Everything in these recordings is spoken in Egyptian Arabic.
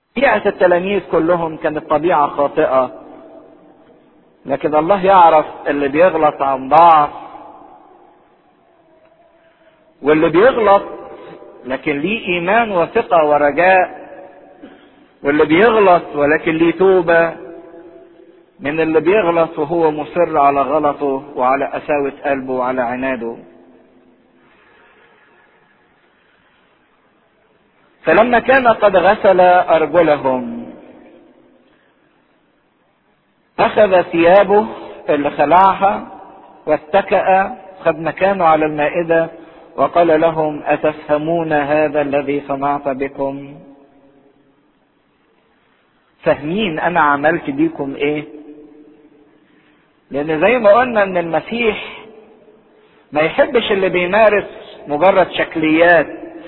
طبيعة التلاميذ كلهم كانت طبيعة خاطئة لكن الله يعرف اللي بيغلط عن ضعف واللي بيغلط لكن ليه ايمان وثقة ورجاء واللي بيغلط ولكن ليه توبة من اللي بيغلط وهو مصر على غلطه وعلى قساوة قلبه وعلى عناده فلما كان قد غسل أرجلهم أخذ ثيابه اللي خلعها واتكأ خد مكانه على المائدة وقال لهم أتفهمون هذا الذي صنعت بكم فاهمين أنا عملت بيكم إيه لأن زي ما قلنا إن المسيح ما يحبش اللي بيمارس مجرد شكليات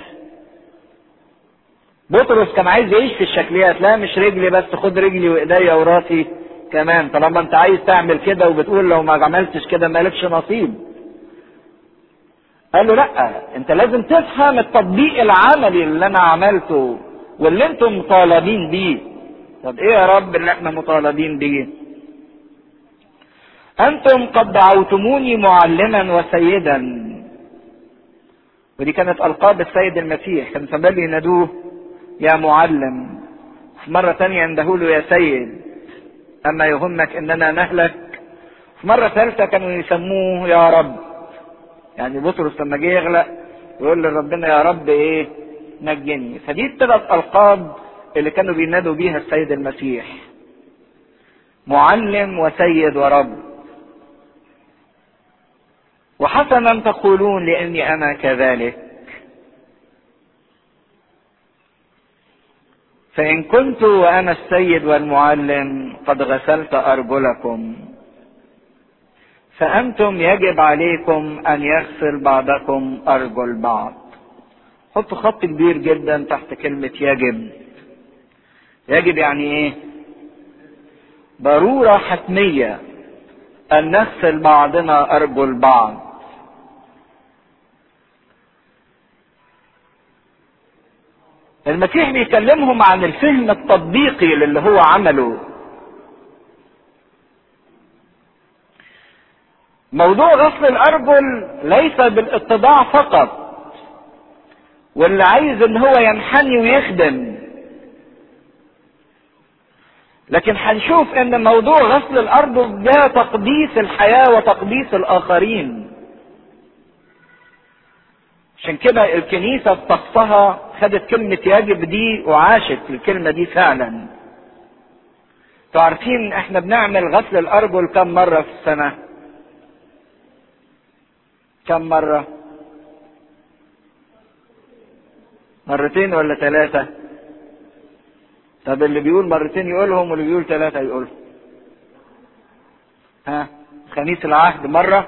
بطرس كان عايز يعيش في الشكليات لا مش رجلي بس خد رجلي وايديا وراسي كمان طالما انت عايز تعمل كده وبتقول لو ما عملتش كده مالكش نصيب قال له لا انت لازم تفهم التطبيق العملي اللي انا عملته واللي انتم مطالبين بيه طب ايه يا رب اللي احنا مطالبين بيه انتم قد دعوتموني معلما وسيدا ودي كانت القاب السيد المسيح كان زمان ينادوه يا معلم في مرة تانية عنده له يا سيد أما يهمك إننا نهلك في مرة ثالثة كانوا يسموه يا رب يعني بطرس لما جه يغلق يقول لربنا يا رب إيه نجني فدي الثلاث ألقاب اللي كانوا بينادوا بيها السيد المسيح معلم وسيد ورب وحسنا تقولون لاني انا كذلك فان كنت وانا السيد والمعلم قد غسلت ارجلكم فانتم يجب عليكم ان يغسل بعضكم ارجل بعض حط خط كبير جدا تحت كلمة يجب يجب يعني ايه ضرورة حتمية ان نغسل بعضنا ارجل بعض المسيح بيكلمهم عن الفهم التطبيقي للي هو عمله موضوع غسل الارجل ليس بالاتضاع فقط واللي عايز ان هو ينحني ويخدم لكن هنشوف ان موضوع غسل الارجل ده تقديس الحياه وتقديس الاخرين عشان كده الكنيسه في طقسها خدت كلمة يجب دي وعاشت الكلمة دي فعلا تعرفين احنا بنعمل غسل الارجل كم مرة في السنة كم مرة مرتين ولا ثلاثة طب اللي بيقول مرتين يقولهم واللي بيقول ثلاثة يقولهم ها خميس العهد مرة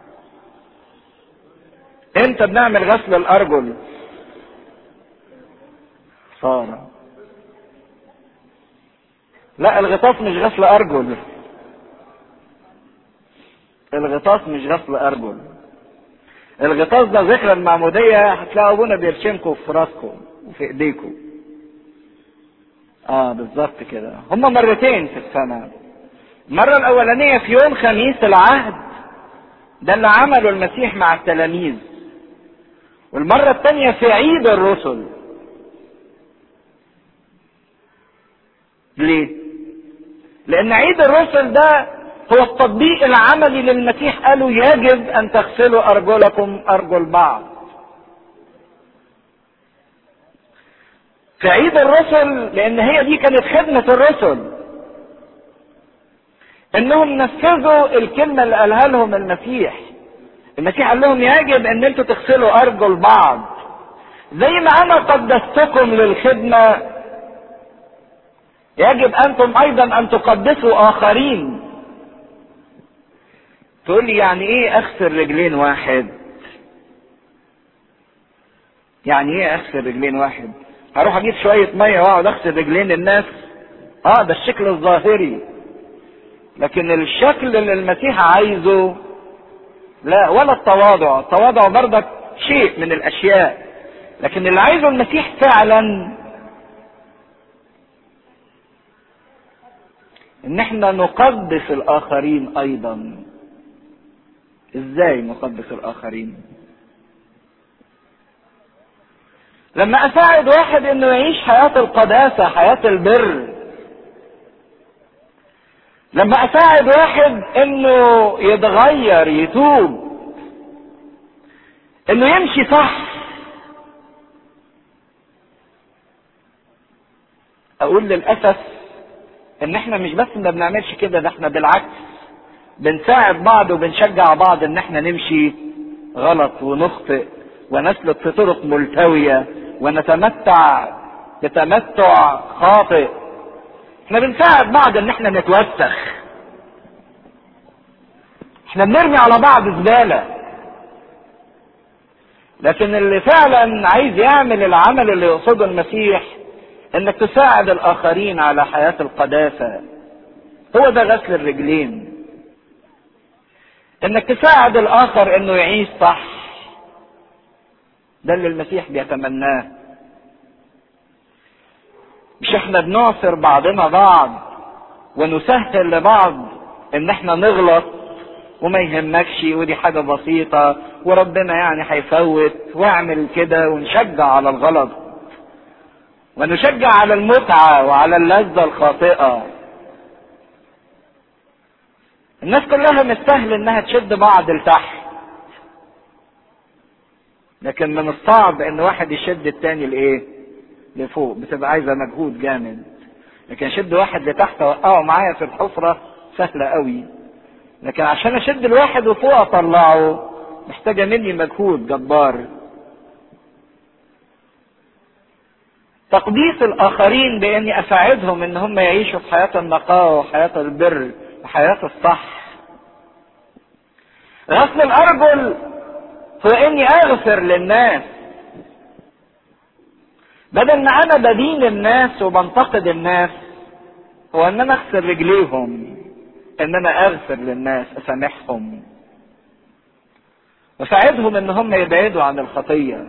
امتى بنعمل غسل الارجل صار لا الغطاس مش غسل ارجل الغطاس مش غسل ارجل الغطاس ده ذكرى المعمودية هتلاقوا ابونا بيرشمكم في راسكم وفي ايديكم اه بالظبط كده هما مرتين في السنة المرة الأولانية في يوم خميس العهد ده اللي عمله المسيح مع التلاميذ والمرة الثانية في عيد الرسل ليه؟ لأن عيد الرسل ده هو التطبيق العملي للمسيح قالوا يجب أن تغسلوا أرجلكم أرجل بعض. في عيد الرسل لأن هي دي كانت خدمة الرسل. إنهم نفذوا الكلمة اللي قالها لهم المسيح. المسيح قال لهم يجب أن أنتوا تغسلوا أرجل بعض. زي ما أنا قدستكم للخدمة يجب انتم ايضا ان تقدسوا اخرين تقول لي يعني ايه اغسل رجلين واحد يعني ايه اغسل رجلين واحد هروح اجيب شوية مية واقعد اغسل رجلين الناس اه ده الشكل الظاهري لكن الشكل اللي المسيح عايزه لا ولا التواضع التواضع برضك شيء من الاشياء لكن اللي عايزه المسيح فعلا ان احنا نقدس الاخرين ايضا ازاي نقدس الاخرين لما اساعد واحد انه يعيش حياة القداسة حياة البر لما اساعد واحد انه يتغير يتوب انه يمشي صح اقول للاسف ان احنا مش بس ما بنعملش كده ده احنا بالعكس بنساعد بعض وبنشجع بعض ان احنا نمشي غلط ونخطئ ونسلك في طرق ملتوية ونتمتع بتمتع خاطئ احنا بنساعد بعض ان احنا نتوسخ احنا بنرمي على بعض زبالة لكن اللي فعلا عايز يعمل العمل اللي يقصده المسيح انك تساعد الاخرين على حياة القداسة هو ده غسل الرجلين انك تساعد الاخر انه يعيش صح ده اللي المسيح بيتمناه مش احنا بنعصر بعضنا بعض ونسهل لبعض ان احنا نغلط وما يهمكش ودي حاجة بسيطة وربنا يعني هيفوت واعمل كده ونشجع على الغلط ونشجع على المتعة وعلى اللذة الخاطئة الناس كلها مش سهل انها تشد بعض لتحت لكن من الصعب ان واحد يشد التاني لايه لفوق بتبقى عايزه مجهود جامد لكن شد واحد لتحت اوقعه معايا في الحفره سهله قوي لكن عشان اشد الواحد وفوق اطلعه محتاجه مني مجهود جبار تقديس الاخرين باني اساعدهم ان هم يعيشوا في حياه النقاوه وحياه البر وحياه الصح غسل الارجل هو اني اغفر للناس بدل ما انا بدين الناس وبنتقد الناس هو ان انا اغسل رجليهم ان انا اغفر للناس اسامحهم واساعدهم ان هم يبعدوا عن الخطيه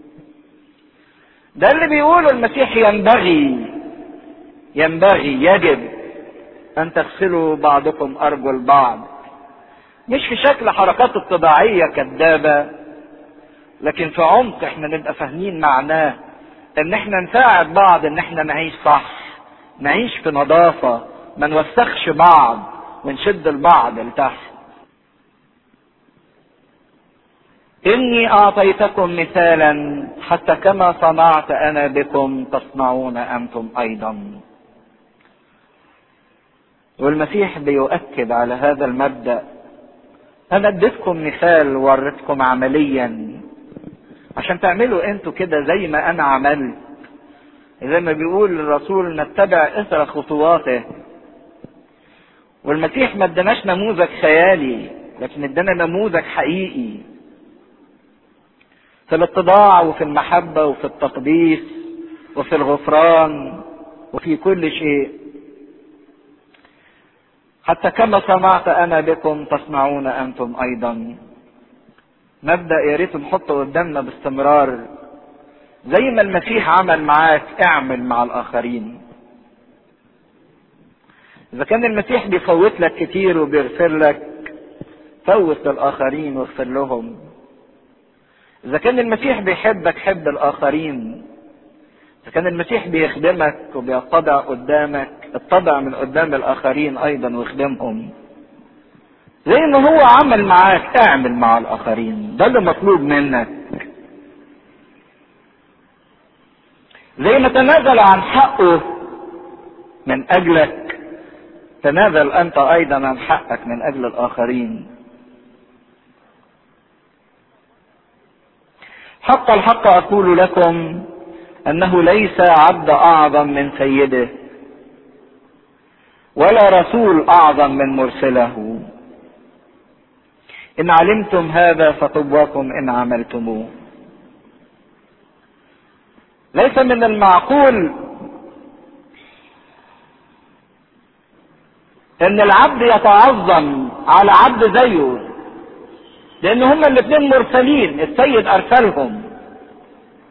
ده اللي بيقوله المسيح ينبغي ينبغي يجب ان تغسلوا بعضكم ارجل بعض مش في شكل حركات اتباعيه كدابه لكن في عمق احنا نبقى فاهمين معناه ان احنا نساعد بعض ان احنا نعيش صح نعيش في نظافه ما نوسخش بعض ونشد البعض لتحت إني أعطيتكم مثالا حتى كما صنعت أنا بكم تصنعون أنتم أيضا. والمسيح بيؤكد على هذا المبدأ. أنا اديتكم مثال ووريتكم عمليا عشان تعملوا أنتوا كده زي ما أنا عملت. زي ما بيقول الرسول نتبع إثر خطواته. والمسيح ما اداناش نموذج خيالي لكن ادانا نموذج حقيقي. في الاتضاع وفي المحبة وفي التقديس وفي الغفران وفي كل شيء حتى كما صنعت أنا بكم تصنعون أنتم أيضا مبدأ يا ريت نحطه قدامنا باستمرار زي ما المسيح عمل معاك اعمل مع الآخرين إذا كان المسيح بيفوت لك كتير وبيغفر لك فوت للآخرين واغفر لهم إذا كان المسيح بيحبك حب الآخرين إذا كان المسيح بيخدمك وبيتضع قدامك اتضع من قدام الآخرين أيضا واخدمهم زي ما هو عمل معاك اعمل مع الآخرين ده اللي مطلوب منك زي ما تنازل عن حقه من أجلك تنازل أنت أيضا عن حقك من أجل الآخرين حق الحق اقول لكم انه ليس عبد اعظم من سيده ولا رسول اعظم من مرسله ان علمتم هذا فطبكم ان عملتموه ليس من المعقول ان العبد يتعظم على عبد زيه لان هما الاثنين مرسلين السيد ارسلهم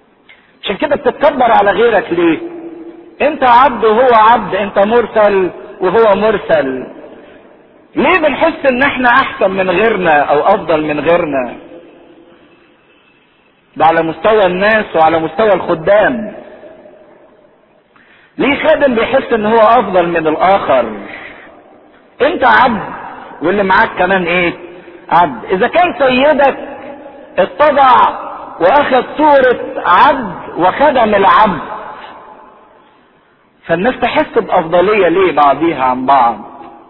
عشان كده بتتكبر على غيرك ليه انت عبد وهو عبد انت مرسل وهو مرسل ليه بنحس ان احنا احسن من غيرنا او افضل من غيرنا ده على مستوى الناس وعلى مستوى الخدام ليه خادم بيحس ان هو افضل من الاخر انت عبد واللي معاك كمان ايه عبد اذا كان سيدك اتضع واخذ صورة عبد وخدم العبد فالناس تحس بافضلية ليه بعضيها عن بعض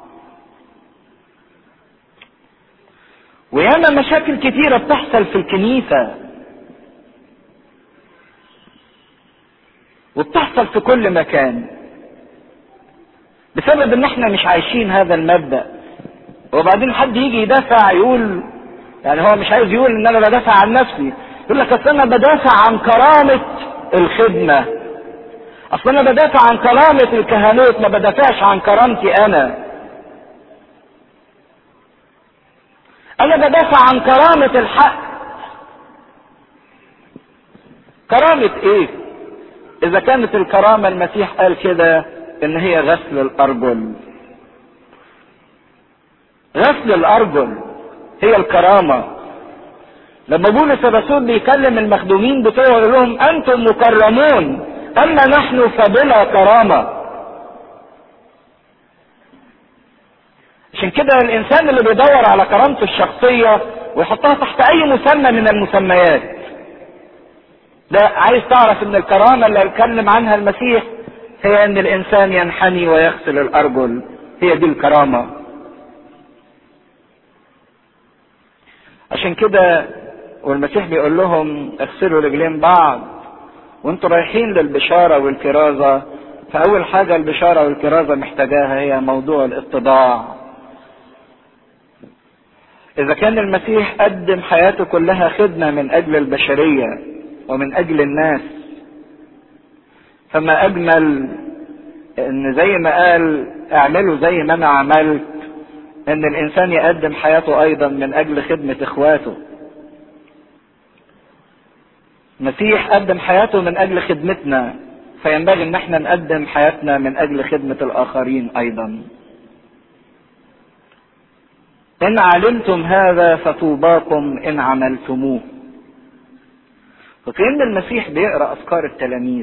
وياما مشاكل كتيرة بتحصل في الكنيسة وبتحصل في كل مكان بسبب ان احنا مش عايشين هذا المبدأ وبعدين حد يجي يدافع يقول يعني هو مش عايز يقول ان انا بدافع عن نفسي يقول لك اصل انا بدافع عن كرامة الخدمة اصل انا بدافع عن كرامة الكهنوت ما بدافعش عن كرامتي انا انا بدافع عن كرامة الحق كرامة ايه اذا كانت الكرامة المسيح قال كده ان هي غسل الارجل غسل الارجل هي الكرامة لما بولس الرسول بيكلم المخدومين بتوعه يقول لهم انتم مكرمون اما نحن فبلا كرامة عشان كده الانسان اللي بيدور على كرامته الشخصية ويحطها تحت اي مسمى من المسميات ده عايز تعرف ان الكرامة اللي اتكلم عنها المسيح هي ان الانسان ينحني ويغسل الارجل هي دي الكرامة عشان كده والمسيح بيقول لهم اغسلوا رجلين بعض وانتوا رايحين للبشارة والكرازة فاول حاجة البشارة والكرازة محتاجاها هي موضوع الاتضاع اذا كان المسيح قدم حياته كلها خدمة من اجل البشرية ومن اجل الناس فما اجمل ان زي ما قال اعملوا زي ما انا عملت ان الانسان يقدم حياته ايضا من اجل خدمة اخواته المسيح قدم حياته من اجل خدمتنا فينبغي ان احنا نقدم حياتنا من اجل خدمة الاخرين ايضا ان علمتم هذا فطوباكم ان عملتموه وكأن المسيح بيقرأ افكار التلاميذ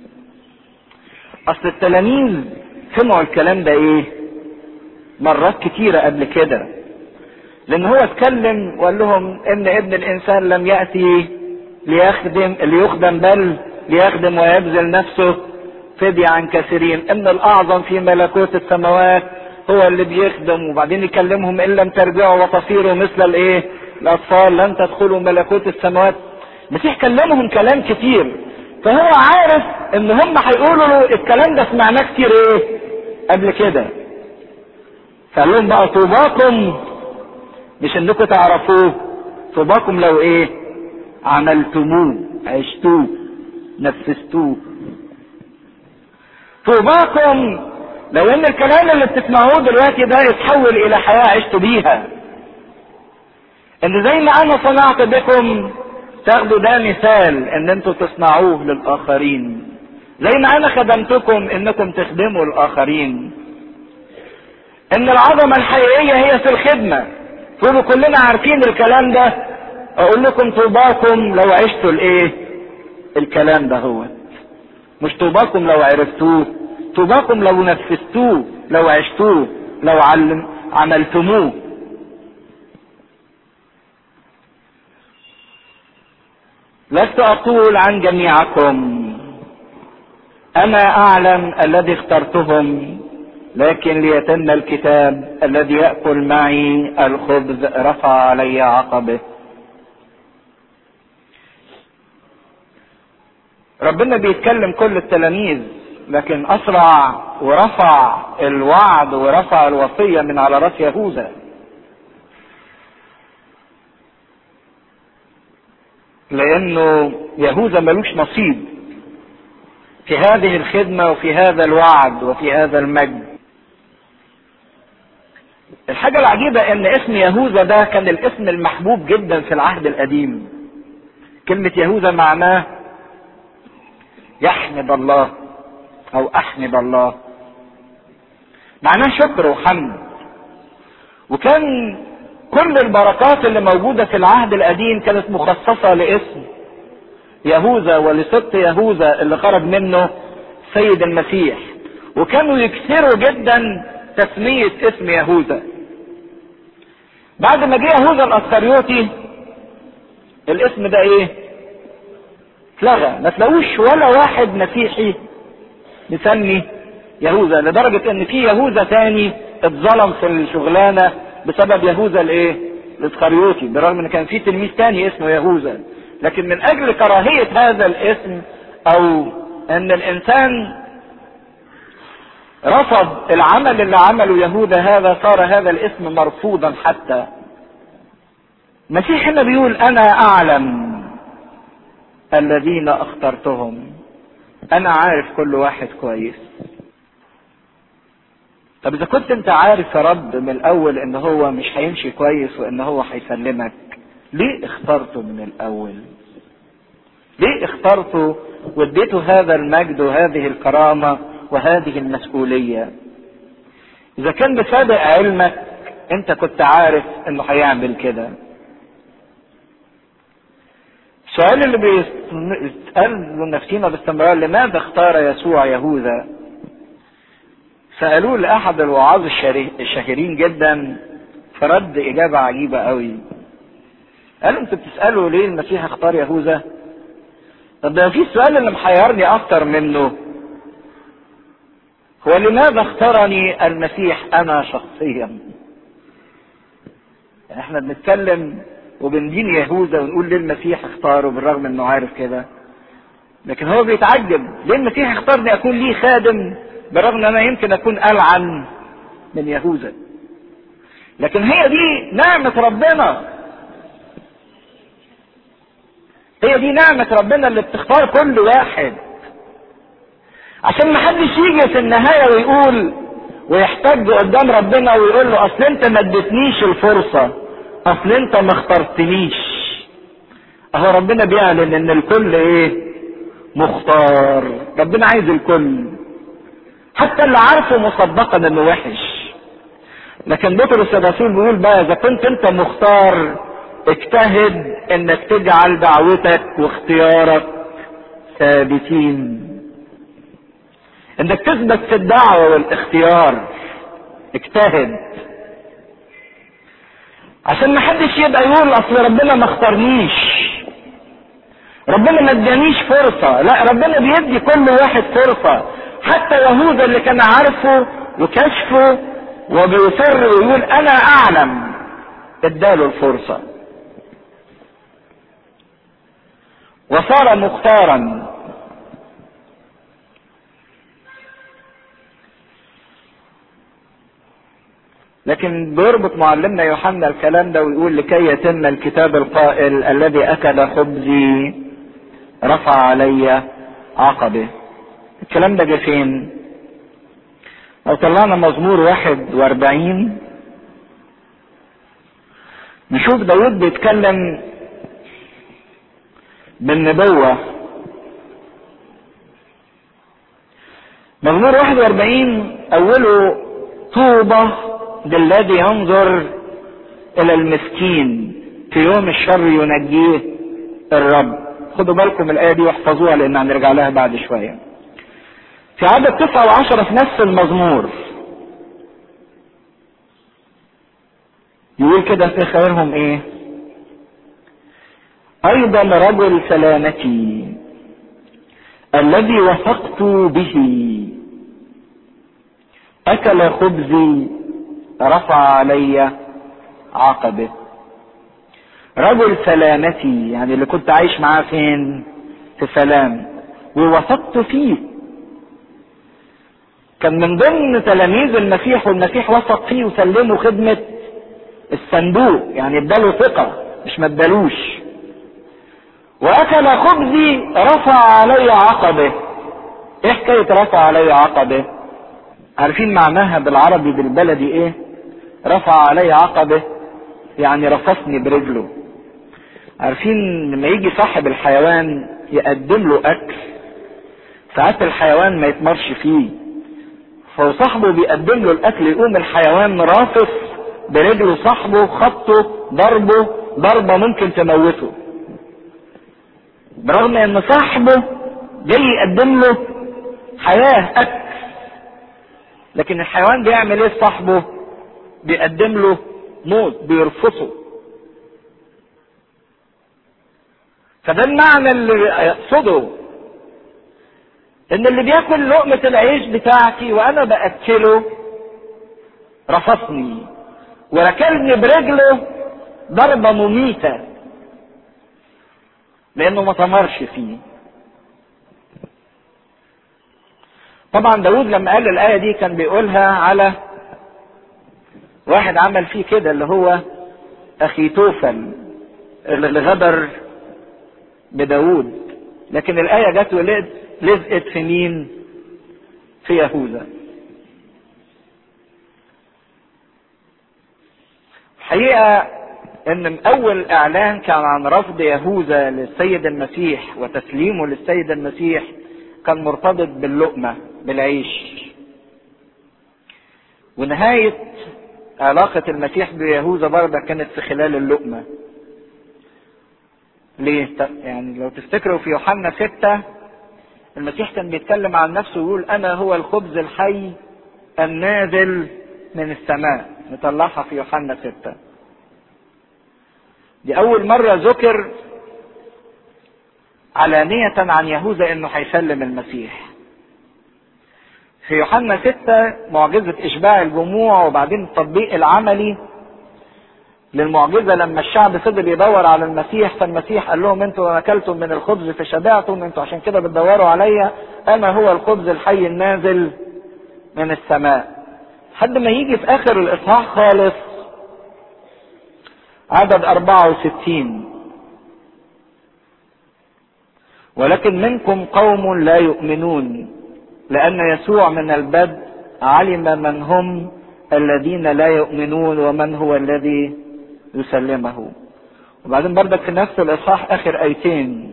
اصل التلاميذ سمعوا الكلام ده ايه مرات كتيرة قبل كده لان هو اتكلم وقال لهم ان ابن الانسان لم يأتي ليخدم ليخدم بل ليخدم ويبذل نفسه فدية عن كثيرين ان الاعظم في ملكوت السماوات هو اللي بيخدم وبعدين يكلمهم ان لم ترجعوا وتصيروا مثل الايه الاطفال لن تدخلوا ملكوت السماوات المسيح كلمهم كلام كتير فهو عارف ان هم هيقولوا له الكلام ده سمعناه كتير ايه قبل كده فقال لهم بقى طوباكم مش انكم تعرفوه طوباكم لو ايه عملتموه عشتوه نفذتوه طوباكم لو ان الكلام اللي بتسمعوه دلوقتي ده يتحول الى حياة عشتوا بيها ان زي ما انا صنعت بكم تاخدوا ده مثال ان انتوا تصنعوه للاخرين زي ما انا خدمتكم انكم تخدموا الاخرين ان العظمة الحقيقية هي في الخدمة تقولوا كلنا عارفين الكلام ده اقول لكم طوباكم لو عشتوا الايه الكلام ده هو مش طوباكم لو عرفتوه طوباكم لو نفذتوه لو عشتوه لو علم عملتموه لست اقول عن جميعكم انا اعلم الذي اخترتهم لكن ليتم الكتاب الذي ياكل معي الخبز رفع علي عقبه ربنا بيتكلم كل التلاميذ لكن اسرع ورفع الوعد ورفع الوصيه من على راس يهوذا لانه يهوذا ملوش نصيب في هذه الخدمه وفي هذا الوعد وفي هذا المجد الحاجه العجيبه ان اسم يهوذا ده كان الاسم المحبوب جدا في العهد القديم كلمه يهوذا معناه يحمد الله او احمد الله معناه شكر وحمد وكان كل البركات اللي موجودة في العهد القديم كانت مخصصة لاسم يهوذا ولست يهوذا اللي خرج منه سيد المسيح وكانوا يكثروا جدا تسمية اسم يهوذا بعد ما جه يهوذا الاسخريوطي الاسم ده ايه اتلغى ما تلاقوش ولا واحد مسيحي مسمي يهوذا لدرجة ان في يهوذا تاني اتظلم في الشغلانة بسبب يهوذا الايه الاسخريوطي بالرغم ان كان في تلميذ تاني اسمه يهوذا لكن من اجل كراهية هذا الاسم او ان الانسان رفض العمل اللي عمله يهوذا هذا صار هذا الاسم مرفوضا حتى المسيح هنا بيقول انا اعلم الذين اخترتهم انا عارف كل واحد كويس طب اذا كنت انت عارف يا رب من الاول ان هو مش هيمشي كويس وان هو هيسلمك ليه اخترته من الاول ليه اخترته واديته هذا المجد وهذه الكرامة وهذه المسؤولية اذا كان بسابق علمك انت كنت عارف انه هيعمل كده السؤال اللي بيسأل نفسينا باستمرار لماذا اختار يسوع يهوذا سألوه لأحد الوعاظ الشهيرين جدا فرد إجابة عجيبة قوي قالوا انتوا بتسألوا ليه المسيح اختار يهوذا طب ده في السؤال اللي محيرني أكتر منه هو لماذا اختارني المسيح أنا شخصيا يعني احنا بنتكلم وبندين يهوذا ونقول ليه المسيح اختاره بالرغم انه عارف كده لكن هو بيتعجب ليه المسيح اختارني اكون ليه خادم برغم ان انا يمكن اكون العن من يهوذا لكن هي دي نعمة ربنا هي دي نعمة ربنا اللي بتختار كل واحد عشان ما حدش يجي في النهاية ويقول ويحتج قدام ربنا ويقول له اصل انت ما اديتنيش الفرصة اصل انت ما اخترتنيش اهو ربنا بيعلن ان الكل ايه مختار ربنا عايز الكل حتى اللي عارفه مسبقا انه وحش لكن بطرس الرسول بيقول بقى اذا كنت انت مختار اجتهد انك تجعل دعوتك واختيارك ثابتين انك تثبت في الدعوة والاختيار اجتهد عشان ما حدش يبقى يقول اصل ربنا ما اختارنيش ربنا ما ادانيش فرصة لا ربنا بيدي كل واحد فرصة حتى يهوذا اللي كان عارفه وكشفه وبيصر ويقول انا اعلم اداله الفرصة وصار مختارا لكن بيربط معلمنا يوحنا الكلام ده ويقول لكي يتم الكتاب القائل الذي اكل خبزي رفع علي عقبه الكلام ده جه فين لو طلعنا مزمور واحد واربعين نشوف داود بيتكلم بالنبوة مزمور واحد واربعين اوله طوبة للذي ينظر الى المسكين في يوم الشر ينجيه الرب خدوا بالكم الايه دي واحفظوها لان هنرجع لها بعد شويه في عدد تسعة وعشرة في نفس المزمور يقول كده في خيرهم ايه ايضا رجل سلامتي الذي وثقت به اكل خبزي رفع علي عقبه رجل سلامتي يعني اللي كنت عايش معاه فين في سلام ووثقت فيه كان من ضمن تلاميذ المسيح والمسيح وثق فيه وسلمه خدمة الصندوق يعني اداله ثقة مش ما ادالوش واكل خبزي رفع علي عقبه ايه حكاية رفع علي عقبه عارفين معناها بالعربي بالبلدي ايه رفع علي عقبه يعني رفسني برجله عارفين لما يجي صاحب الحيوان يقدم له اكل ساعات الحيوان ما يتمرش فيه فهو صاحبه بيقدم له الاكل يقوم الحيوان رافس برجله صاحبه خبطه ضربه ضربه ممكن تموته برغم ان صاحبه جاي يقدم له حياه اكل لكن الحيوان بيعمل ايه صاحبه بيقدم له موت بيرفصه فده المعنى اللي يقصده ان اللي بياكل لقمة العيش بتاعتي وانا باكله رفضني وركلني برجله ضربة مميتة لانه ما تمرش فيه طبعا داود لما قال الآية دي كان بيقولها على واحد عمل فيه كده اللي هو أخي توفل اللي غدر بداود لكن الآية جت ولزقت في مين؟ في يهوذا. الحقيقة إن من أول إعلان كان عن رفض يهوذا للسيد المسيح وتسليمه للسيد المسيح كان مرتبط باللقمة بالعيش. ونهاية علاقة المسيح بيهوذا برضه كانت في خلال اللقمة. ليه؟ يعني لو تفتكروا في يوحنا ستة المسيح كان بيتكلم عن نفسه ويقول أنا هو الخبز الحي النازل من السماء نطلعها في يوحنا ستة دي أول مرة ذكر علانية عن يهوذا إنه هيسلم المسيح في يوحنا ستة معجزة إشباع الجموع وبعدين التطبيق العملي للمعجزه لما الشعب فضل يدور على المسيح فالمسيح قال لهم انتوا اكلتم من الخبز فشبعتم انتوا عشان كده بتدوروا عليا انا هو الخبز الحي النازل من السماء لحد ما يجي في اخر الاصحاح خالص عدد 64 ولكن منكم قوم لا يؤمنون لان يسوع من البدء علم من هم الذين لا يؤمنون ومن هو الذي يسلمه وبعدين بردك في نفس الاصحاح اخر ايتين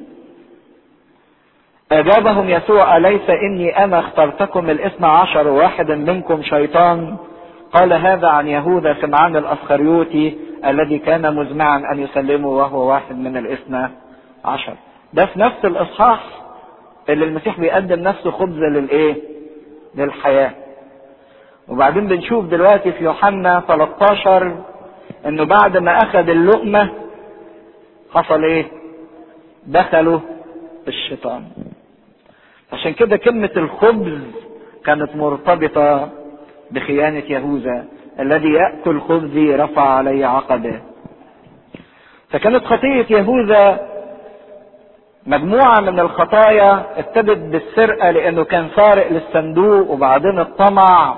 اجابهم يسوع اليس اني انا اخترتكم الاثنى عشر واحد منكم شيطان قال هذا عن يهوذا سمعان الاسخريوتي الذي كان مزمعا ان يسلمه وهو واحد من الاثنى عشر ده في نفس الاصحاح اللي المسيح بيقدم نفسه خبز للايه للحياه وبعدين بنشوف دلوقتي في يوحنا 13 انه بعد ما اخذ اللقمه حصل ايه دخله الشيطان عشان كده كلمة الخبز كانت مرتبطة بخيانة يهوذا الذي يأكل خبزي رفع علي عقبه فكانت خطية يهوذا مجموعة من الخطايا ابتدت بالسرقة لأنه كان سارق للصندوق وبعدين الطمع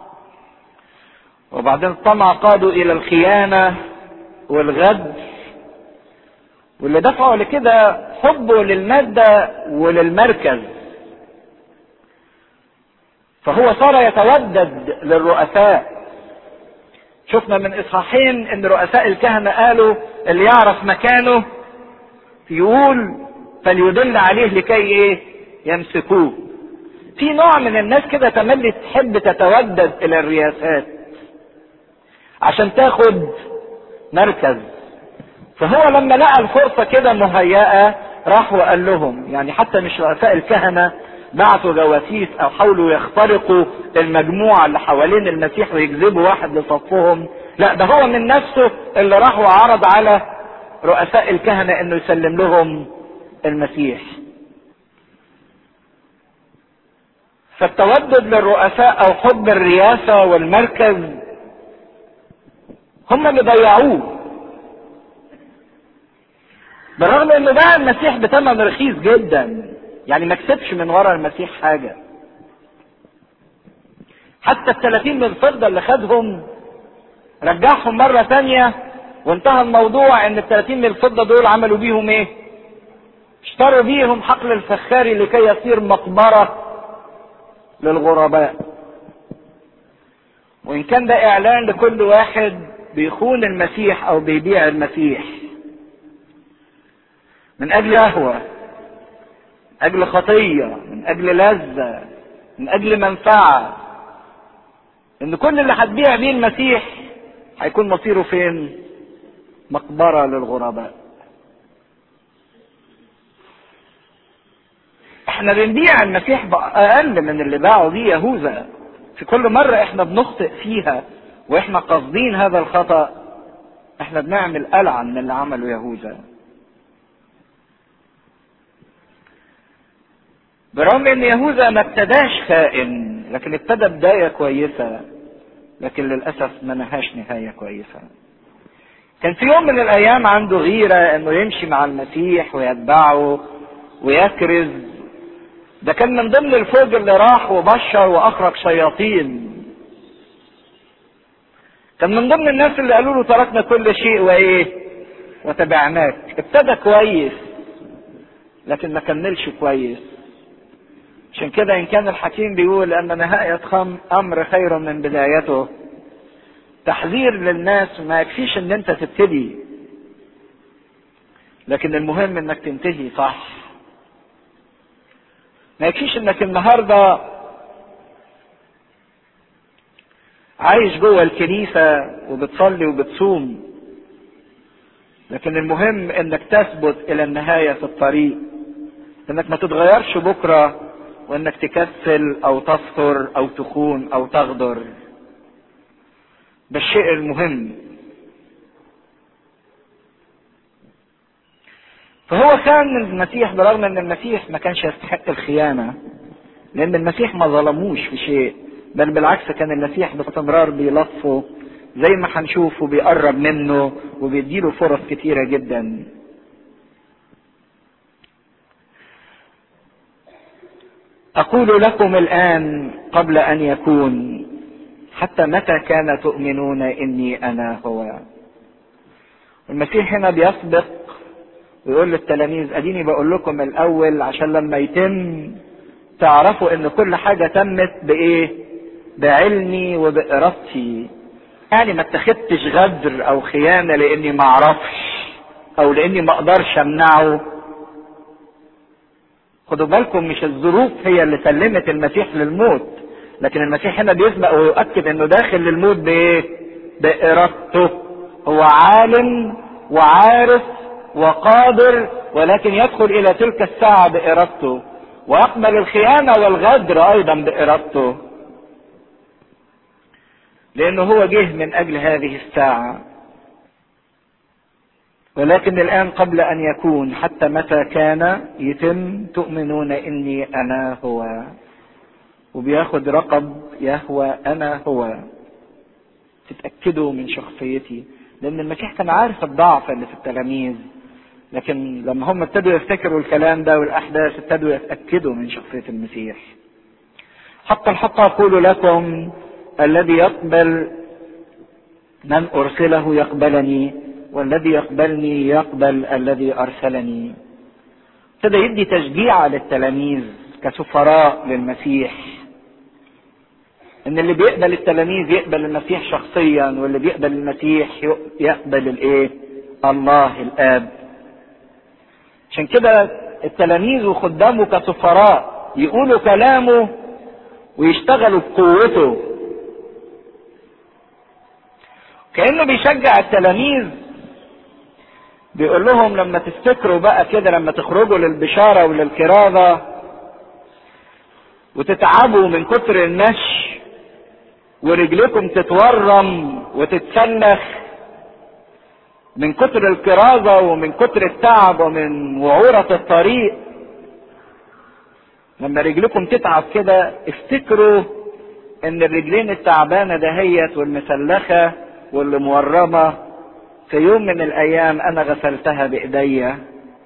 وبعدين الطمع قادوا الى الخيانة والغدر واللي دفعوا لكده حبه للمادة وللمركز فهو صار يتودد للرؤساء شفنا من اصحاحين ان رؤساء الكهنة قالوا اللي يعرف مكانه يقول فليدل عليه لكي ايه يمسكوه في نوع من الناس كده تملي تحب تتودد الى الرياسات عشان تاخد مركز فهو لما لقى الفرصة كده مهيئة راح وقال لهم يعني حتى مش رؤساء الكهنة بعتوا جواسيس او حاولوا يخترقوا المجموعة اللي حوالين المسيح ويجذبوا واحد لصفهم لا ده هو من نفسه اللي راح وعرض على رؤساء الكهنة انه يسلم لهم المسيح فالتودد للرؤساء او حب الرياسة والمركز هم اللي ضيعوه بالرغم انه باع المسيح بثمن رخيص جدا يعني ما كسبش من ورا المسيح حاجه حتى الثلاثين من الفضه اللي خدهم رجعهم مره تانية وانتهى الموضوع ان الثلاثين من الفضه دول عملوا بيهم ايه اشتروا بيهم حقل الفخاري لكي يصير مقبره للغرباء وان كان ده اعلان لكل واحد بيخون المسيح او بيبيع المسيح من اجل قهوة من اجل خطية من اجل لذة من اجل منفعة ان كل اللي هتبيع بيه المسيح هيكون مصيره فين مقبرة للغرباء احنا بنبيع المسيح بأقل من اللي باعوا بيه يهوذا في كل مرة احنا بنخطئ فيها واحنا قاصدين هذا الخطأ احنا بنعمل ألعن من اللي عمله يهوذا برغم ان يهوذا ما ابتداش خائن لكن ابتدى بداية كويسة لكن للأسف ما نهاش نهاية كويسة كان في يوم من الأيام عنده غيرة إنه يمشي مع المسيح ويتبعه ويكرز ده كان من ضمن الفوج اللي راح وبشر وأخرج شياطين كان من ضمن الناس اللي قالوا له تركنا كل شيء وإيه وتبعناك ابتدى كويس لكن ما كملش كويس عشان كده ان كان الحكيم بيقول ان نهاية خم امر خير من بدايته تحذير للناس ما يكفيش ان انت تبتدي لكن المهم انك تنتهي صح ما يكفيش انك النهارده عايش جوه الكنيسة وبتصلي وبتصوم لكن المهم انك تثبت الى النهاية في الطريق انك ما تتغيرش بكره وانك تكسل او تفطر او تخون او تغدر ده الشيء المهم فهو كان المسيح برغم ان المسيح ما كانش يستحق الخيانة لان المسيح ما ظلموش في شيء بل بالعكس كان المسيح باستمرار بيلطفه زي ما هنشوف وبيقرب منه وبيديله فرص كتيرة جدا أقول لكم الآن قبل أن يكون حتى متى كان تؤمنون إني أنا هو المسيح هنا بيسبق ويقول للتلاميذ أديني بقول لكم الأول عشان لما يتم تعرفوا إن كل حاجة تمت بإيه؟ بعلمي وبإرادتي يعني ما اتخذتش غدر أو خيانة لإني ما أعرفش أو لإني ما أقدرش أمنعه خدوا بالكم مش الظروف هي اللي سلمت المسيح للموت لكن المسيح هنا بيسبق ويؤكد انه داخل للموت بايه بارادته هو عالم وعارف وقادر ولكن يدخل الى تلك الساعة بارادته ويقبل الخيانة والغدر ايضا بارادته لانه هو جه من اجل هذه الساعة ولكن الآن قبل أن يكون حتى متى كان يتم تؤمنون إني أنا هو وبياخد رقب يهوى أنا هو تتأكدوا من شخصيتي لأن المسيح كان عارف الضعف اللي في التلاميذ لكن لما هم ابتدوا يفتكروا الكلام ده والأحداث ابتدوا يتأكدوا من شخصية المسيح حتى الحق أقول لكم الذي يقبل من أرسله يقبلني والذي يقبلني يقبل الذي ارسلني ابتدى يدي تشجيع للتلاميذ كسفراء للمسيح ان اللي بيقبل التلاميذ يقبل المسيح شخصيا واللي بيقبل المسيح يقبل الايه الله الاب عشان كده التلاميذ وخدامه كسفراء يقولوا كلامه ويشتغلوا بقوته كانه بيشجع التلاميذ بيقول لهم لما تفتكروا بقى كده لما تخرجوا للبشارة وللكرازة وتتعبوا من كتر المشي ورجلكم تتورم وتتسلخ من كتر الكرازة ومن كتر التعب ومن وعورة الطريق لما رجلكم تتعب كده افتكروا ان الرجلين التعبانة دهيت والمسلخة واللي مورمة في يوم من الايام انا غسلتها بايديا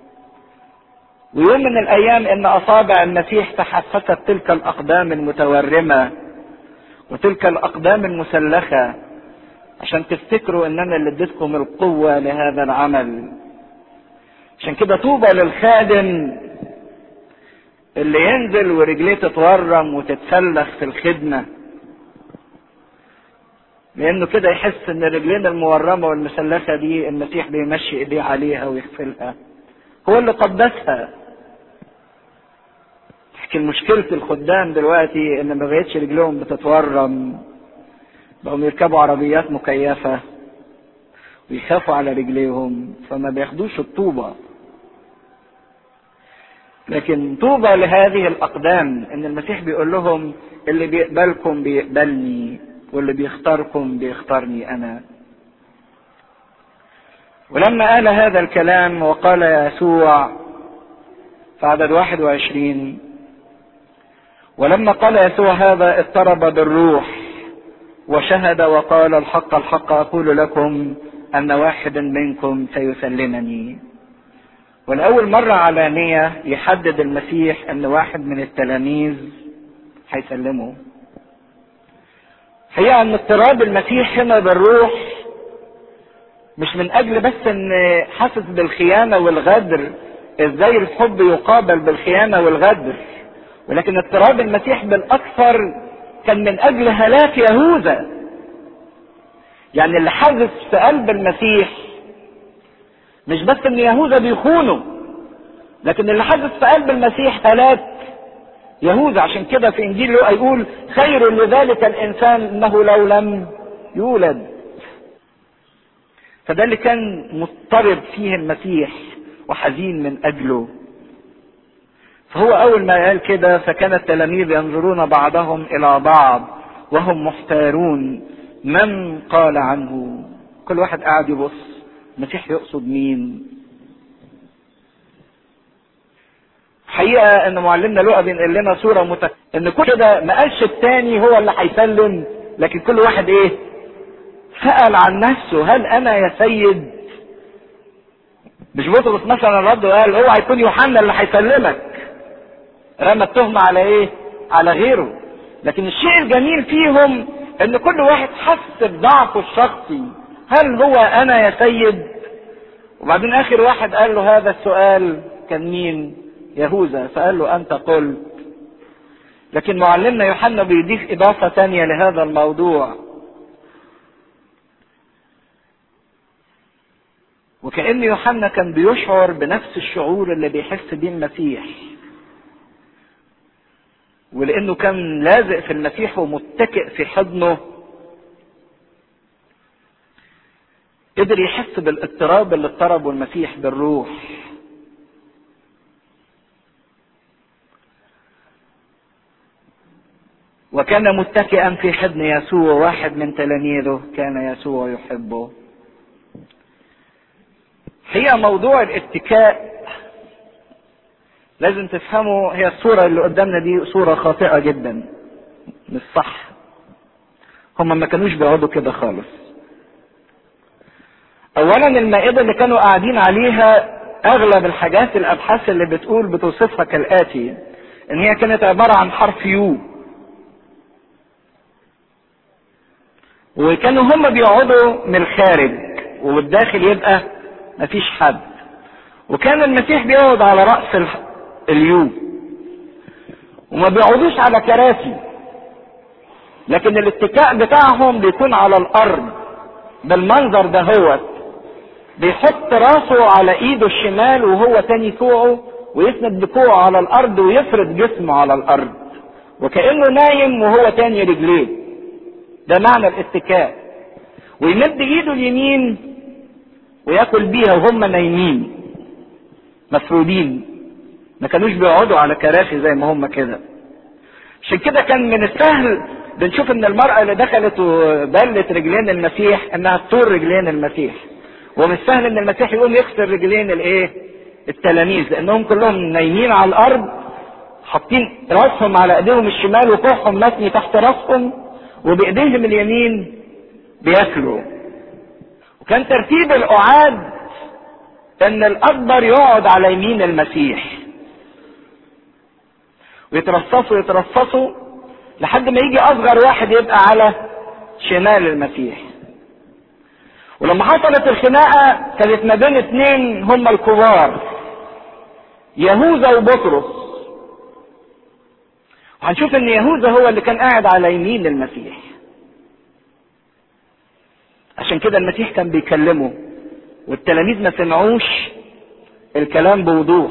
ويوم من الايام ان اصابع المسيح تحسست تلك الاقدام المتورمه وتلك الاقدام المسلخه عشان تفتكروا ان انا اللي اديتكم القوه لهذا العمل عشان كده طوبى للخادم اللي ينزل ورجليه تتورم وتتسلخ في الخدمه لانه كده يحس ان الرجلين المورمه والمسلخه دي المسيح بيمشي ايديه عليها ويغفلها هو اللي قدسها لكن مشكلة الخدام دلوقتي ان ما بقتش رجلهم بتتورم بقوا يركبوا عربيات مكيفة ويخافوا على رجليهم فما بياخدوش الطوبة لكن طوبى لهذه الأقدام إن المسيح بيقول لهم اللي بيقبلكم بيقبلني واللي بيختاركم بيختارني أنا ولما قال هذا الكلام وقال يسوع في عدد 21 ولما قال يسوع هذا اضطرب بالروح وشهد وقال الحق الحق أقول لكم أن واحد منكم سيسلمني ولأول مرة علانية يحدد المسيح أن واحد من التلاميذ هيسلمه هي أن اضطراب المسيح هنا بالروح مش من أجل بس أن حاسس بالخيانة والغدر ازاي الحب يقابل بالخيانة والغدر ولكن اضطراب المسيح بالأكثر كان من أجل هلاك يهوذا يعني اللي حدث في قلب المسيح مش بس ان يهوذا بيخونه لكن اللي حدث في قلب المسيح هلاك يهوذا عشان كده في انجيل لوقا يقول خير لذلك الانسان انه لو لم يولد فده اللي كان مضطرب فيه المسيح وحزين من اجله فهو اول ما قال كده فكان التلاميذ ينظرون بعضهم الى بعض وهم محتارون من قال عنه كل واحد قاعد يبص المسيح يقصد مين حقيقة ان معلمنا لقى بينقل لنا صورة مت... ان كل ده ما قالش التاني هو اللي هيسلم لكن كل واحد ايه سأل عن نفسه هل انا يا سيد مش بطرس مثلا رد وقال اوعى يكون يوحنا اللي هيسلمك رمى التهمة على ايه على غيره لكن الشيء الجميل فيهم ان كل واحد حس بضعفه الشخصي هل هو انا يا سيد وبعدين اخر واحد قال له هذا السؤال كان مين يهوذا فقال له انت قلت لكن معلمنا يوحنا بيضيف اضافة تانية لهذا الموضوع وكأن يوحنا كان بيشعر بنفس الشعور اللي بيحس بيه المسيح ولانه كان لازق في المسيح ومتكئ في حضنه قدر يحس بالاضطراب اللي اضطربه المسيح بالروح وكان متكئا في حضن يسوع واحد من تلاميذه كان يسوع يحبه هي موضوع الاتكاء لازم تفهموا هي الصورة اللي قدامنا دي صورة خاطئة جدا مش صح هم ما كانوش بيقعدوا كده خالص اولا المائدة اللي كانوا قاعدين عليها اغلب الحاجات الابحاث اللي بتقول بتوصفها كالاتي ان هي كانت عبارة عن حرف يو وكانوا هم بيقعدوا من الخارج والداخل يبقى مفيش حد وكان المسيح بيقعد على رأس اليو وما بيقعدوش على كراسي لكن الاتكاء بتاعهم بيكون على الارض بالمنظر ده هو بيحط راسه على ايده الشمال وهو تاني كوعه ويسند بكوعه على الارض ويفرد جسمه على الارض وكانه نايم وهو تاني رجليه ده معنى الاتكاء ويمد ايده اليمين وياكل بيها وهم نايمين مفرودين ما كانوش بيقعدوا على كراسي زي ما هم كده عشان كده كان من السهل بنشوف ان المرأة اللي دخلت وبلت رجلين المسيح انها تطور رجلين المسيح ومن السهل ان المسيح يقوم يكسر رجلين الايه التلاميذ لانهم كلهم نايمين على الارض حاطين راسهم على ايديهم الشمال وكوعهم متني تحت راسهم وبايديهم اليمين بياكلوا وكان ترتيب القعاد ان الاكبر يقعد على يمين المسيح ويترصصوا يترصصوا لحد ما يجي اصغر واحد يبقى على شمال المسيح ولما حصلت الخناقة كانت ما بين اتنين هم الكبار يهوذا وبطرس وهنشوف ان يهوذا هو اللي كان قاعد على يمين المسيح عشان كده المسيح كان بيكلمه والتلاميذ ما سمعوش الكلام بوضوح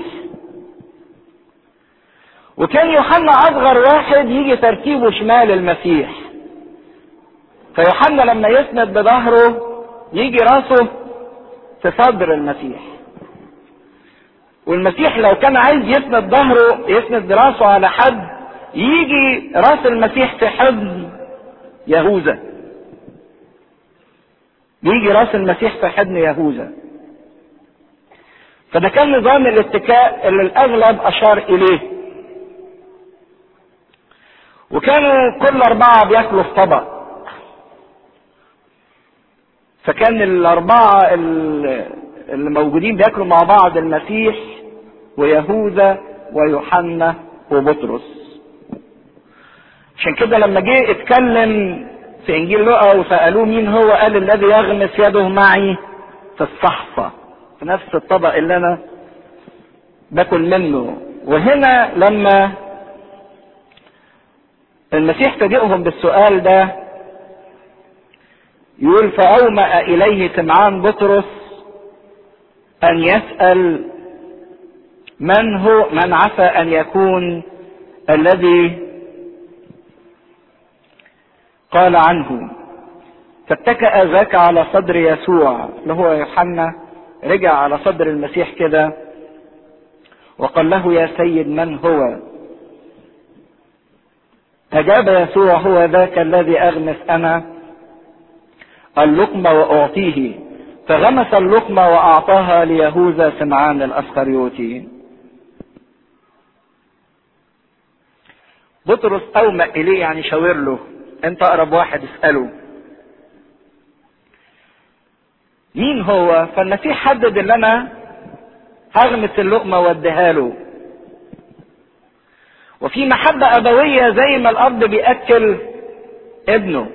وكان يوحنا اصغر واحد يجي ترتيبه شمال المسيح فيوحنا لما يسند بظهره يجي راسه في صدر المسيح والمسيح لو كان عايز يسند ظهره يسند راسه على حد يجي راس المسيح في حضن يهوذا يجي راس المسيح في حضن يهوذا فده كان نظام الاتكاء اللي الاغلب اشار اليه وكانوا كل اربعه بياكلوا في طبق فكان الاربعه اللي موجودين بياكلوا مع بعض المسيح ويهوذا ويوحنا وبطرس عشان كده لما جه اتكلم في انجيل لوقا وسالوه مين هو قال الذي يغمس يده معي في الصحفه في نفس الطبق اللي انا باكل منه وهنا لما المسيح فاجئهم بالسؤال ده يقول فأومأ إليه سمعان بطرس أن يسأل من هو من عسى أن يكون الذي قال عنه فاتكأ ذاك على صدر يسوع اللي هو يوحنا رجع على صدر المسيح كده وقال له يا سيد من هو أجاب يسوع هو ذاك الذي أغمس أنا اللقمة وأعطيه فغمس اللقمة وأعطاها ليهوذا سمعان الأسخريوتي بطرس أومأ إليه يعني شاور له أنت أقرب واحد اسأله مين هو فالمسيح حدد ان انا هغمس اللقمة واديها له وفي محبة أبوية زي ما الأب بيأكل ابنه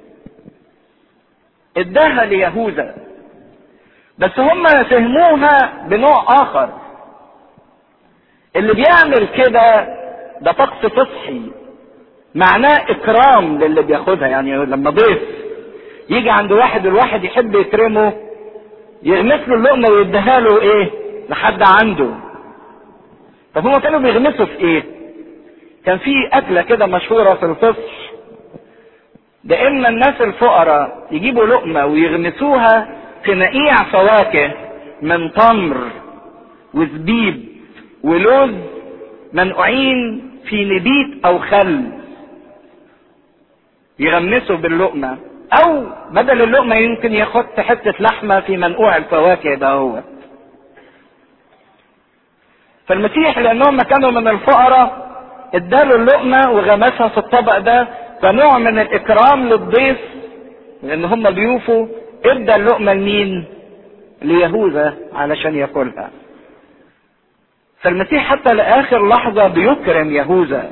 اداها ليهوذا بس هم فهموها بنوع آخر اللي بيعمل كده ده طقس فصحي معناه إكرام للي بياخدها يعني لما ضيف يجي عند واحد الواحد يحب يكرمه يغمس له اللقمة ويديها له ايه لحد عنده طب هما كانوا بيغمسوا في ايه كان في اكلة كده مشهورة في الفصح ده اما الناس الفقراء يجيبوا لقمة ويغمسوها في نقيع فواكه من تمر وزبيب ولوز منقوعين في نبيت او خل يغمسوا باللقمة او بدل اللقمة يمكن ياخد حتة لحمة في منقوع الفواكه ده هو فالمسيح لانهم كانوا من الفقراء اداله اللقمة وغمسها في الطبق ده كنوع من الاكرام للضيف لان هم ضيوفه ادى اللقمة لمين ليهوذا علشان ياكلها فالمسيح حتى لاخر لحظة بيكرم يهوذا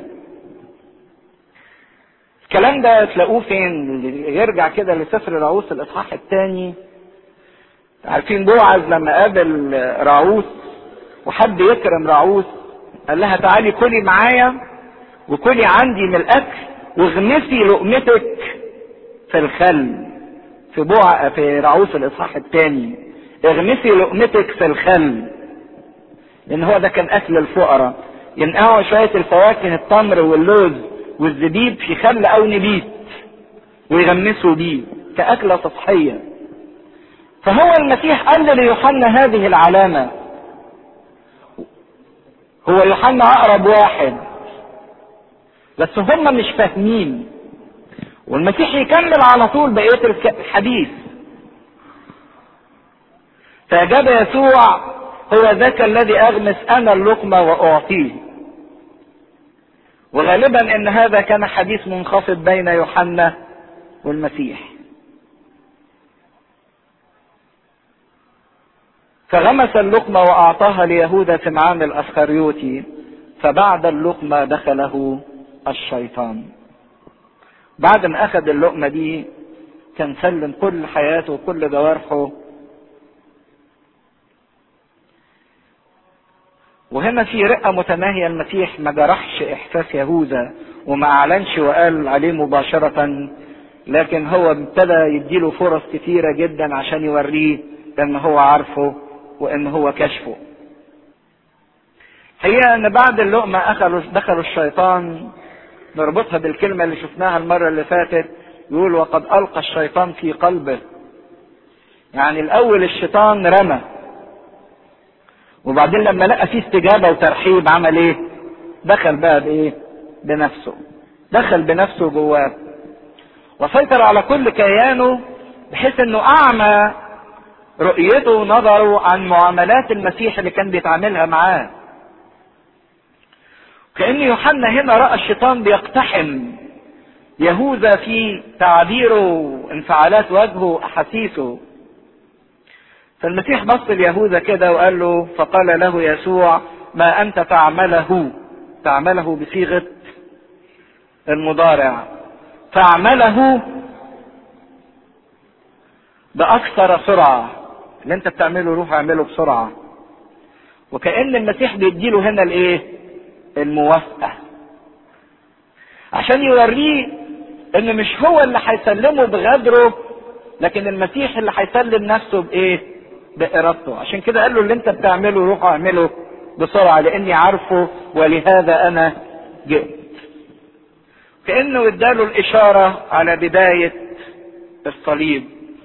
الكلام ده تلاقوه فين يرجع كده لسفر رعوس الاصحاح الثاني عارفين بوعز لما قابل راعوس وحب يكرم راعوس قال لها تعالي كلي معايا وكلي عندي من الاكل واغمسي لقمتك في الخل في بوع في رعوس الاصحاح الثاني اغمسي لقمتك في الخل لان هو ده كان اكل الفقراء ينقعوا شويه الفواكه التمر واللوز والزبيب في خل او نبيت ويغمسوا بيه كأكلة سطحية فهو المسيح قال ليوحنا هذه العلامة هو يوحنا أقرب واحد بس هم مش فاهمين والمسيح يكمل على طول بقية الحديث فأجاب يسوع هو ذاك الذي أغمس أنا اللقمة وأعطيه وغالبا ان هذا كان حديث منخفض بين يوحنا والمسيح فغمس اللقمة وأعطاها ليهوذا سمعان الأسخريوتي فبعد اللقمة دخله الشيطان بعد ما أخذ اللقمة دي كان سلم كل حياته وكل جوارحه وهنا في رقة متناهية المسيح ما جرحش إحساس يهوذا وما أعلنش وقال عليه مباشرة لكن هو ابتدى يديله فرص كتيرة جدا عشان يوريه إن هو عارفه وإن هو كشفه. هي إن بعد اللقمة أخلوا دخلوا الشيطان نربطها بالكلمة اللي شفناها المرة اللي فاتت يقول وقد القى الشيطان في قلبه يعني الاول الشيطان رمى وبعدين لما لقى فيه استجابة وترحيب عمل ايه دخل بقى بايه بنفسه دخل بنفسه جواه وسيطر على كل كيانه بحيث انه اعمى رؤيته ونظره عن معاملات المسيح اللي كان بيتعاملها معاه كأن يوحنا هنا رأى الشيطان بيقتحم يهوذا في تعبيره انفعالات وجهه واحاسيسه فالمسيح بص ليهوذا كده وقال له فقال له يسوع ما انت تعمله تعمله بصيغه المضارع تعمله باكثر سرعه اللي انت بتعمله روح اعمله بسرعه وكأن المسيح بيديله هنا الايه الموافقة عشان يوريه ان مش هو اللي هيسلمه بغدره لكن المسيح اللي هيسلم نفسه بايه بارادته عشان كده قال له اللي انت بتعمله روح اعمله بسرعة لاني عارفه ولهذا انا جئت كأنه اداله الاشارة على بداية الصليب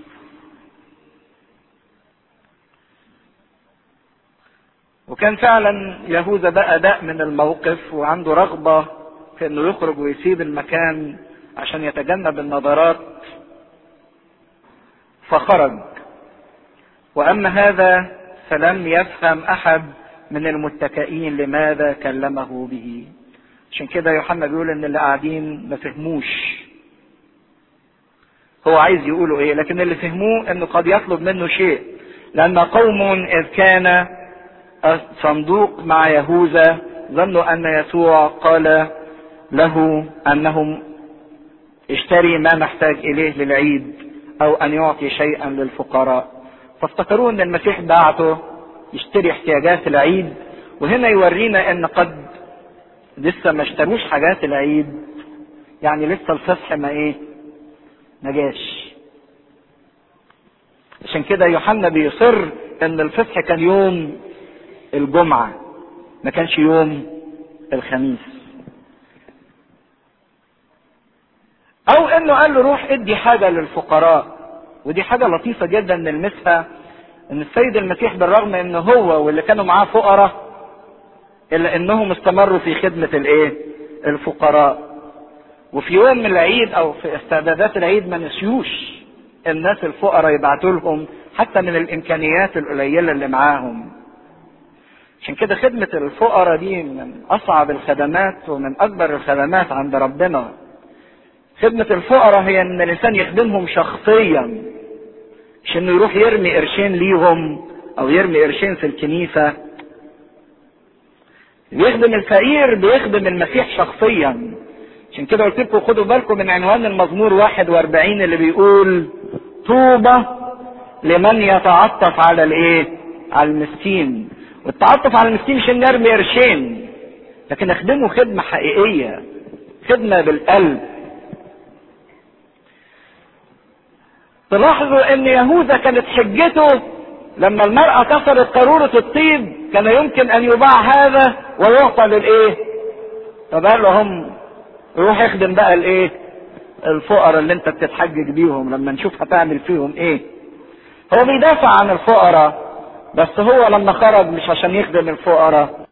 وكان فعلا يهوذا بقى داء من الموقف وعنده رغبة في انه يخرج ويسيب المكان عشان يتجنب النظرات فخرج واما هذا فلم يفهم احد من المتكئين لماذا كلمه به عشان كده يوحنا بيقول ان اللي قاعدين ما فهموش هو عايز يقولوا ايه لكن اللي فهموه انه قد يطلب منه شيء لان قوم اذ كان الصندوق مع يهوذا ظنوا ان يسوع قال له انهم اشتري ما نحتاج اليه للعيد او ان يعطي شيئا للفقراء فافتكروا ان المسيح بعته يشتري احتياجات العيد وهنا يورينا ان قد لسه ما اشتروش حاجات العيد يعني لسه الفصح ما ايه ما جاش عشان كده يوحنا بيصر ان الفصح كان يوم الجمعة ما كانش يوم الخميس او انه قال له روح ادي حاجة للفقراء ودي حاجة لطيفة جدا نلمسها ان السيد المسيح بالرغم ان هو واللي كانوا معاه فقراء الا انهم استمروا في خدمة الايه الفقراء وفي يوم من العيد او في استعدادات العيد ما نسيوش الناس الفقراء يبعتوا لهم حتى من الامكانيات القليلة اللي معاهم عشان كده خدمة الفقراء دي من أصعب الخدمات ومن أكبر الخدمات عند ربنا. خدمة الفقراء هي إن الإنسان يخدمهم شخصيا. مش إنه يروح يرمي قرشين ليهم أو يرمي قرشين في الكنيسة. بيخدم الفقير بيخدم المسيح شخصيا. عشان كده قلت لكم خدوا بالكم من عنوان المزمور 41 اللي بيقول طوبى لمن يتعطف على الايه؟ على المسكين. والتعاطف على المسكين مش نرمي قرشين لكن اخدمه خدمة حقيقية خدمة بالقلب تلاحظوا ان يهوذا كانت حجته لما المرأة كسرت قارورة الطيب كان يمكن ان يباع هذا ويعطى للايه طب قال لهم روح اخدم بقى الايه الفقراء اللي انت بتتحجج بيهم لما نشوف هتعمل فيهم ايه هو بيدافع عن الفقراء بس هو لما خرج مش عشان يخدم الفقراء